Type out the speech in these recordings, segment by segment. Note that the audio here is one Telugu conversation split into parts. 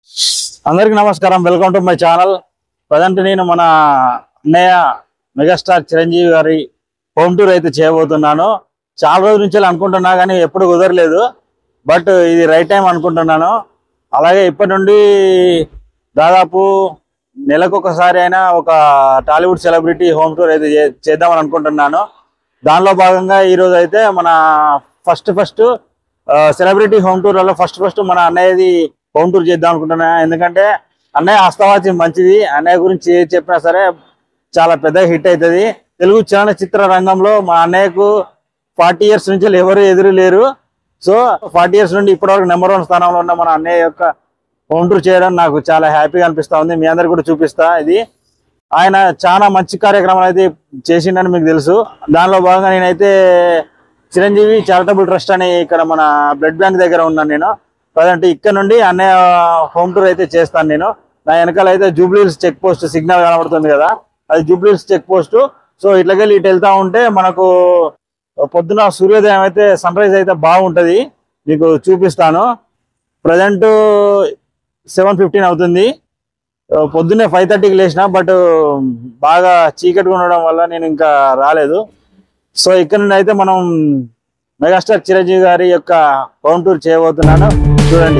అందరికీ నమస్కారం welcome to my channel present నేను మన అన్నయ్య మెగాస్టార్ చిరంజీవి గారి హోమ్ టూర్ అయితే చేయబోతున్నాను చాలా రోజుల నుంచి అనుకుంటున్నా కానీ ఎప్పుడు కుదరలేదు బట్ ఇది రైట్ టైం అనుకుంటున్నాను అలాగే ఇప్పటి నుండి దాదాపు నెలకు ఒకసారి అయినా ఒక టాలీవుడ్ సెలబ్రిటీ హోమ్ టూర్ అయితే చే- చేద్దామని అనుకుంటున్నాను దానిలో భాగంగా ఈరోజు అయితే మన first first celebrity home tour వల్ల ఫస్ట్ ఫస్ట్ మన అన్నయ్యది హోమ్ టూర్ చేద్దాం అనుకుంటున్నా ఎందుకంటే అన్నయ్య హస్తవాచి మంచిది అన్నయ్య గురించి ఏది చెప్పినా సరే చాలా పెద్ద హిట్ అవుతుంది తెలుగు చలనచిత్ర రంగంలో మా అన్నయ్యకు ఫార్టీ ఇయర్స్ నుంచి ఎవరు ఎదురు లేరు సో ఫార్టీ ఇయర్స్ నుండి ఇప్పటివరకు నెంబర్ వన్ స్థానంలో ఉన్న మన అన్నయ్య యొక్క హోమ్ టూర్ చేయడం నాకు చాలా హ్యాపీగా అనిపిస్తా ఉంది మీ అందరికి కూడా చూపిస్తా ఇది ఆయన చాలా మంచి కార్యక్రమాలు అయితే చేసిండని మీకు తెలుసు దానిలో భాగంగా నేనైతే చిరంజీవి చారిటబుల్ ట్రస్ట్ అని ఇక్కడ మన బ్లడ్ బ్యాంక్ దగ్గర ఉన్నాను నేను ప్రజెంట్ ఇక్కడ నుండి అన్నయ్య హోమ్ టూర్ అయితే చేస్తాను నేను నా వెనకాల అయితే జూబ్లీహిల్స్ చెక్ పోస్ట్ సిగ్నల్ కనబడుతుంది కదా అది జూబ్లీహిల్స్ చెక్ పోస్ట్ సో ఇట్లకెళ్ళి ఇటు వెళ్తా ఉంటే మనకు పొద్దున సూర్యోదయం అయితే సన్ రైజ్ అయితే బాగుంటది మీకు చూపిస్తాను ప్రజెంట్ సెవెన్ ఫిఫ్టీన్ అవుతుంది ఆ, పొద్దున్నే ఫైవ్ థర్టీకి లేచిన బట్ బాగా చీకటిగా ఉండడం వల్ల నేను ఇంకా రాలేదు సో ఇక్కడ నుండి అయితే మనం మెగాస్టార్ చిరంజీవి గారి యొక్క హోమ్ టూర్ చేయబోతున్నాను చూడండి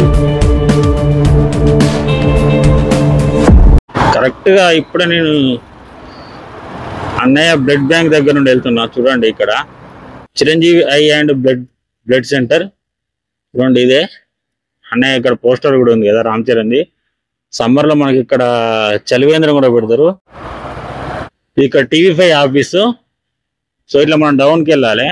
కరెక్ట్ గా ఇప్పుడే నేను అన్నయ్య బ్లడ్ బ్యాంక్ దగ్గర నుండి వెళ్తున్నా చూడండి ఇక్కడ Chiranjeevi eye and blood blood centre చూడండి ఇదే అన్నయ్య ఇక్కడ పోస్టర్ కూడా ఉంది కదా రామ్ చరణ్ది సమ్మర్ లో మనకి ఇక్కడ చలివేంద్రం కూడా పెడతారు ఇక్కడ టీవీ ఫైవ్ ఆఫీసు సో ఇట్లా మనం డౌన్కి వెళ్ళాలి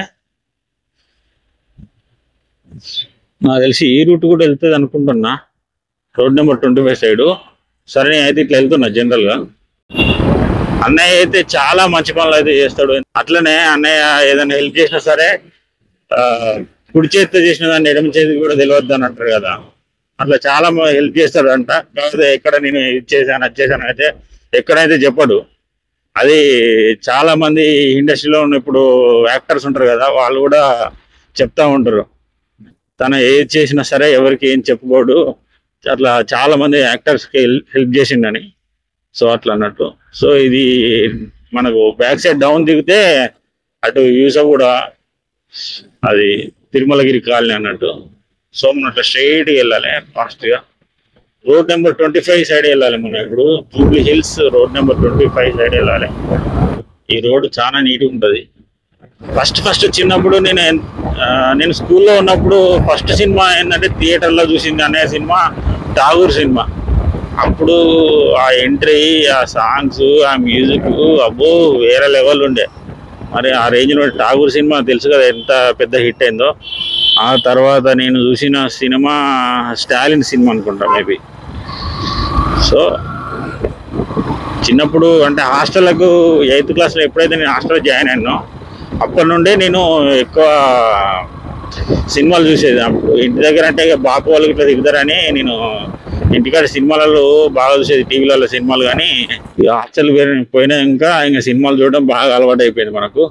నాకు తెలిసి ఈ రూట్ కూడా వెళ్తుంది అనుకుంటున్నా road number twenty five side సరే నేను అయితే ఇట్లా వెళ్తున్నా జనరల్ గా అన్నయ్య అయితే చాలా మంచి పనులు అయితే చేస్తాడు అట్లనే అన్నయ్య ఏదైనా హెల్ప్ చేసినా సరే ఆ, కుడి చేతితో చేసిన దాన్ని ఎడమ చేతికి కూడా తెలియద్దు అని అంటారు కదా అట్లా చాలా హెల్ప్ చేస్తాడు అంట కాకపోతే ఎక్కడ నేను ఇది చేశాను అది చేశాను అయితే ఎక్కడైతే చెప్పడు అది చాలా మంది ఇండస్ట్రీలో ఉన్న ఇప్పుడు యాక్టర్స్ ఉంటారు కదా వాళ్ళు కూడా చెప్తా ఉంటారు తను ఏది చేసినా సరే ఎవరికి ఏం చెప్పుకోడు అట్లా చాలా మంది యాక్టర్స్ కి హెల్ప్ చేసిండని సో అట్లా అన్నట్టు సో ఇది మనకు బ్యాక్ సైడ్ డౌన్ దిగితే అటు యూస కూడా అది తిరుమలగిరి కాలనీ అన్నట్టు సో మనం అట్లా స్ట్రైట్ వెళ్ళాలి ఫాస్ట్ గా road number twenty five side వెళ్ళాలి మనం ఇప్పుడు Jubilee Hills road number twenty five side వెళ్ళాలి ఈ రోడ్ చాలా నీట్గా ఉంటుంది ఫస్ట్ ఫస్ట్ చిన్నప్పుడు నేను ఎన్- ఆ, నేను స్కూల్లో ఉన్నప్పుడు ఫస్ట్ సినిమా ఏంటంటే థియేటర్లో చూసింది అనే సినిమా ఠాగూర్ సినిమా అప్పుడు ఆ ఎంట్రీ ఆ సాంగ్స్ ఆ మ్యూజిక్ అబ్బో వేరే లెవెల్ ఉండే మరి ఆ రేంజ్లో ఠాగూర్ సినిమా తెలుసు కదా ఎంత పెద్ద హిట్ అయిందో ఆ తర్వాత నేను చూసిన సినిమా స్టాలిన్ సినిమా అనుకుంటా మేబీ సో చిన్నప్పుడు అంటే హాస్టల్లకు ఎయిత్ క్లాస్లో ఎప్పుడైతే నేను హాస్టల్ జాయిన్ అయ్యానో అప్పటి నుండే నేను ఎక్కువ సినిమాలు చూసేది అప్పుడు ఇంటి దగ్గర అంటే ఇక బాపు వాళ్ళు ఇట్లా దిగుతారని నేను ఇంటికాడ సినిమాలలో బాగా చూసేది టీవీలలో సినిమాలు కానీ ఇక హాస్టల్ పోయినా ఇంకా ఇంకా సినిమాలు చూడడం బాగా అలవాటు అయిపోయింది మనకు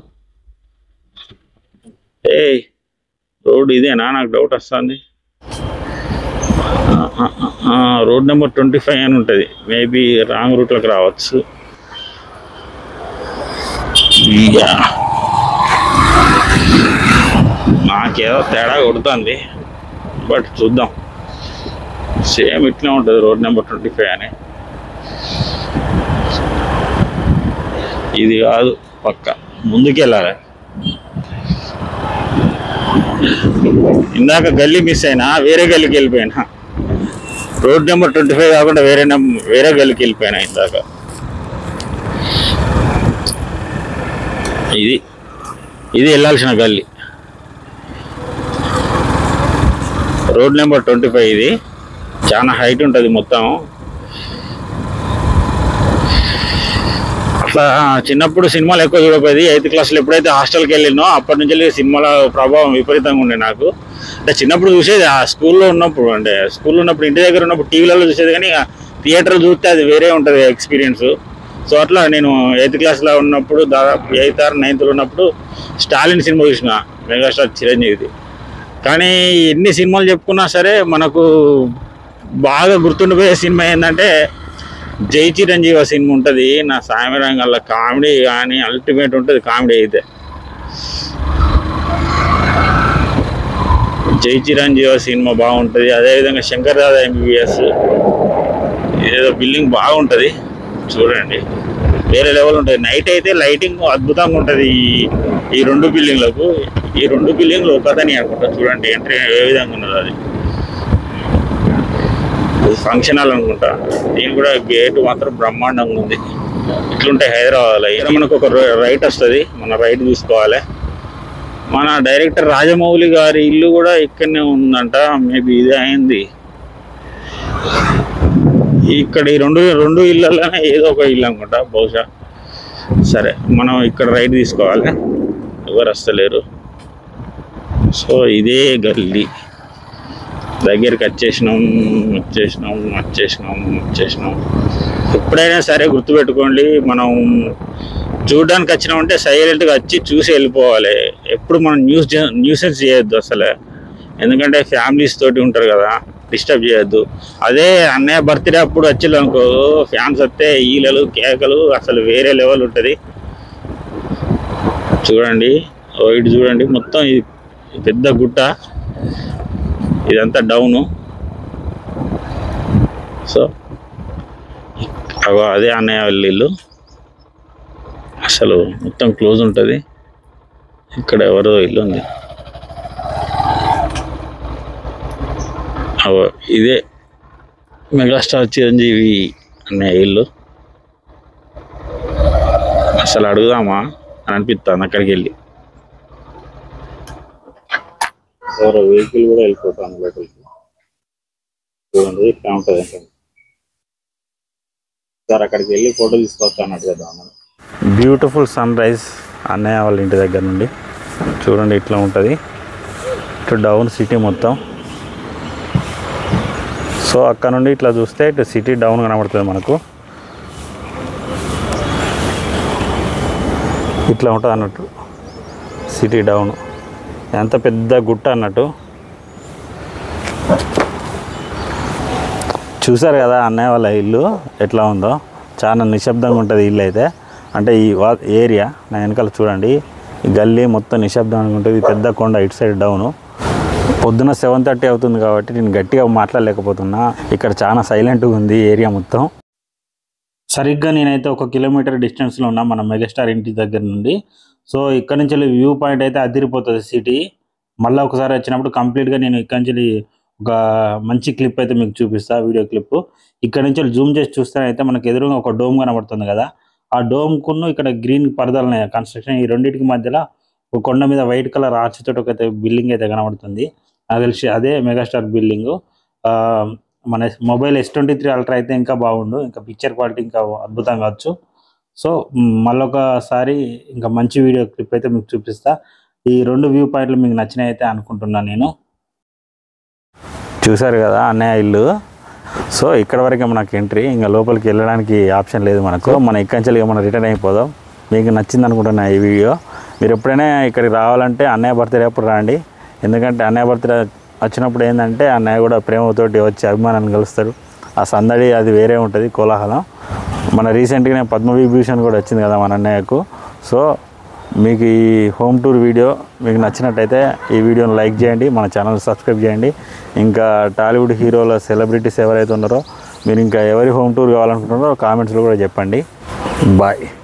ఏ రోడ్ ఇదేనా నాకు డౌట్ వస్తుంది రోడ్ నెంబర్ ట్వంటీ ఫైవ్ అని ఉంటుంది మేబీ రాంగ్ రూట్లోకి రావచ్చు యా. నాకేదో తేడా కొడుతుంది బట్ చూద్దాం సేమ్ ఇట్లా ఉంటుంది రోడ్ నెంబర్ ట్వంటీ ఫైవ్ అని ఇది కాదు పక్క ముందుకెళ్ళాలి ఇందాక గల్లీ మిస్ అయినా వేరే గల్లీకి వెళ్ళిపోయినా రోడ్ నెంబర్ ట్వంటీ ఫైవ్ కాకుండా వేరే నెం- వేరే గల్లీకి వెళ్ళిపోయినా ఇందాక ఇది ఇది వెళ్ళాల్సిన గల్లీ రోడ్ నెంబర్ ట్వంటీ ఫైవ్ ఇది చాలా హైట్ ఉంటుంది మొత్తం అట్లా చిన్నప్పుడు సినిమాలు ఎక్కువ చూడకపోయేది ఎయిత్ క్లాస్లో ఎప్పుడైతే హాస్టల్కి వెళ్ళినో అప్పటి నుంచి వెళ్ళి సినిమాల ప్రభావం విపరీతంగా ఉండే నాకు అంటే చిన్నప్పుడు చూసేది ఆ స్కూల్లో ఉన్నప్పుడు అంటే స్కూల్లో ఉన్నప్పుడు ఇంటి దగ్గర ఉన్నప్పుడు టీవీలలో చూసేది కానీ థియేటర్ చూస్తే అది వేరే ఉంటుంది ఎక్స్పీరియన్స్ సో అట్లా నేను ఎయిత్ క్లాస్లో ఉన్నప్పుడు దాదాపు ఎయిత్ ఆర్ నైన్త్లో ఉన్నప్పుడు స్టాలిన్ సినిమా చూసిన మెగాస్టార్ చిరంజీవిది కానీ ఎన్ని సినిమాలు చెప్పుకున్నా సరే మనకు బాగా గుర్తుండిపోయే సినిమా ఏంటంటే జై చిరంజీవి సినిమా ఉంటుంది నా సామిరంగంలో కామెడీ కానీ అల్టిమేట్ ఉంటుంది కామెడీ అయితే జై చిరంజీవి సినిమా బాగుంటుంది అదేవిధంగా శంకర్ దాదా ఎంబీబీఎస్ ఏదో బిల్డింగ్ బాగుంటుంది చూడండి వేరే లెవెల్ ఉంటుంది నైట్ అయితే లైటింగ్ అద్భుతంగా ఉంటుంది ఈ ఈ రెండు బిల్డింగ్లకు ఈ రెండు బిల్డింగ్లు ఒకదని అనుకుంటా చూడండి ఎంట్రీ ఏ విధంగా ఉన్నది అది ఇది ఫంక్షన్ హాల్ అనుకుంటా దీని కూడా గేట్ మాత్రం బ్రహ్మాండంగా ఉంది ఇట్లుంటే హైదరాబాద్లో ఇక్కడ మనకు ఒక రైట్ వస్తుంది మన రైట్ చూసుకోవాలి మన డైరెక్టర్ రాజమౌళి గారి ఇల్లు కూడా ఇక్కడనే ఉందంట మేబీ ఇదే అయింది ఇక్కడ ఈ రెండు రెండు ఇళ్ళలోనే ఏదో ఒక ఇల్లు అనుకుంటా బహుశా సరే మనం ఇక్కడ రైట్ తీసుకోవాలి ఎవరు వస్తలేరు సో ఇదే గల్లీ దగ్గరికి వచ్చేసినాం వచ్చేసినాం వచ్చేసినాం వచ్చేసినాం ఎప్పుడైనా సరే గుర్తుపెట్టుకోండి మనం చూడడానికి వచ్చినామంటే సైలెంట్గా వచ్చి చూసి వెళ్ళిపోవాలి ఎప్పుడు మనం న్యూస్ న్యూసెన్స్ చేయొద్దు అసలు ఎందుకంటే ఫ్యామిలీస్ తోటి ఉంటారు కదా డిస్టర్బ్ చేయొద్దు అదే అన్నయ్య బర్త్డే అప్పుడు వచ్చిళ్ళు అనుకో ఫ్యాన్స్ వస్తే ఈలలు కేకలు అసలు వేరే లెవెల్ ఉంటుంది చూడండి ఓ ఇటు చూడండి మొత్తం ఇది పెద్ద గుట్ట ఇదంతా డౌను సో అగో అదే అన్నయ్య వాళ్ళ ఇల్లు అసలు మొత్తం క్లోజ్ ఉంటుంది ఇక్కడ ఎవరో ఇల్లు ఉంది అగో ఇదే మెగాస్టార్ చిరంజీవి అనే ఇల్లు అసలు అడుగుదామా అని అనిపిస్తాను అక్కడికి వెళ్ళి ఎవరో వెహికల్ కూడా వెళ్ళిపోతాను లోపలికి చూడండి ఇట్లా ఉంటుంది సార్ అక్కడికి వెళ్ళి ఫోటో తీసుకొస్తా అన్నట్టు కదా మనం బ్యూటిఫుల్ సన్ రైజ్ అన్నయ్య వాళ్ళ ఇంటి దగ్గర నుండి చూడండి ఇట్లా ఉంటుంది ఇటు డౌన్ సిటీ మొత్తం సో అక్కడ నుండి ఇట్లా చూస్తే ఇటు సిటీ డౌన్ కనబడుతుంది మనకు ఇట్లా ఉంటుంది అన్నట్టు సిటీ డౌన్ ఎంత పెద్ద గుట్ట అన్నట్టు చూసారు కదా అన్నయ్య వాళ్ళ ఇల్లు ఎట్లా ఉందో చాలా నిశ్శబ్దంగా ఉంటుంది ఇల్లు అయితే అంటే ఈ వా ఏరియా నా వెనకాల చూడండి ఈ గల్లీ మొత్తం నిశ్శబ్దంగా ఉంటుంది ఈ పెద్ద కొండ ఇటు సైడ్ డౌను పొద్దున సెవెన్ థర్టీ అవుతుంది కాబట్టి నేను గట్టిగా మాట్లాడలేకపోతున్నా ఇక్కడ చాలా సైలెంట్గా ఉంది ఏరియా మొత్తం సరిగ్గా నేనైతే ఒక కిలోమీటర్ డిస్టెన్స్లో ఉన్నా మన మెగాస్టార్ ఇంటి దగ్గర నుండి సో ఇక్కడ నుంచి వ్యూ పాయింట్ అయితే అదిరిపోతుంది సిటీ మళ్ళీ ఒకసారి వచ్చినప్పుడు కంప్లీట్గా నేను ఇక్కడ నుంచి ఒక మంచి క్లిప్ అయితే మీకు చూపిస్తా వీడియో క్లిప్ ఇక్కడ నుంచి జూమ్ చేసి చూస్తే అయితే మనకు ఎదురుగా ఒక డోమ్ కనబడుతుంది కదా ఆ డోమ్ కును ఇక్కడ గ్రీన్ పరదాలు ఉన్నాయి కన్స్ట్రక్షన్ ఈ రెండింటికి మధ్యలో ఒక కొండ మీద వైట్ కలర్ ఆర్చ్ తోటి ఒక బిల్డింగ్ అయితే కనబడుతుంది నాకు తెలిసి అదే మెగాస్టార్ బిల్డింగ్ మన mobile S twenty three ultra అయితే ఇంకా బాగుండు ఇంకా పిక్చర్ క్వాలిటీ ఇంకా అద్భుతంగా కావచ్చు సో మళ్ళొకసారి ఇంకా మంచి వీడియో క్లిప్ అయితే మీకు చూపిస్తా ఈ రెండు వ్యూ పాయింట్లు మీకు నచ్చినాయి అయితే అనుకుంటున్నాను నేను చూసారు కదా అన్నయ్య ఇల్లు సో ఇక్కడ వరకే మనకు ఎంట్రీ ఇంకా లోపలికి వెళ్ళడానికి ఆప్షన్ లేదు మనకు మన ఇక్కడి నుంచి ఇక మనం రిటర్న్ అయిపోదాం మీకు నచ్చింది అనుకుంటున్నా ఈ వీడియో మీరు ఎప్పుడైనా ఇక్కడికి రావాలంటే అన్నయ్య బర్త్డే అప్పుడు రండి ఎందుకంటే అన్నయ్య బర్త్డే వచ్చినప్పుడు ఏంటంటే అన్నయ్య కూడా ప్రేమతోటి వచ్చి అభిమానాన్ని కలుస్తాడు ఆ సందడి అది వేరే ఉంటుంది కోలాహలం మన రీసెంట్గానే పద్మవిభూషణ్ కూడా వచ్చింది కదా మన అన్నయ్యకు సో మీకు ఈ హోమ్ టూర్ వీడియో మీకు నచ్చినట్టయితే ఈ వీడియోని లైక్ చేయండి మన ఛానల్ సబ్స్క్రైబ్ చేయండి ఇంకా టాలీవుడ్ హీరోల సెలబ్రిటీస్ ఎవరైతే ఉన్నారో మీరు ఇంకా ఎవరి హోమ్ టూర్ కావాలనుకుంటున్నారో కామెంట్స్లో కూడా చెప్పండి బాయ్